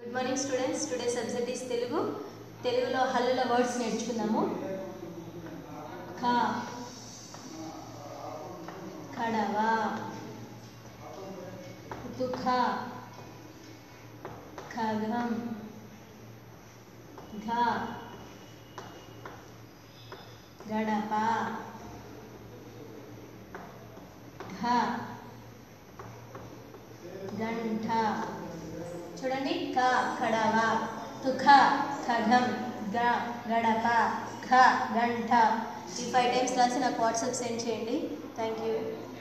good morning students today subject is Telugu తెలుగులో హల్లుల words నేర్చుకుందాము కా కడవ ఉతుఖ ఖగం ఘ గడప ఘ గంట చూడండి క కడవ తుఖ ఖగం గ గడప ఖ గంట ఈ ఫైవ్ టైమ్స్ రాసి నాకు వాట్సాప్ సెండ్ చేయండి థ్యాంక్ యూ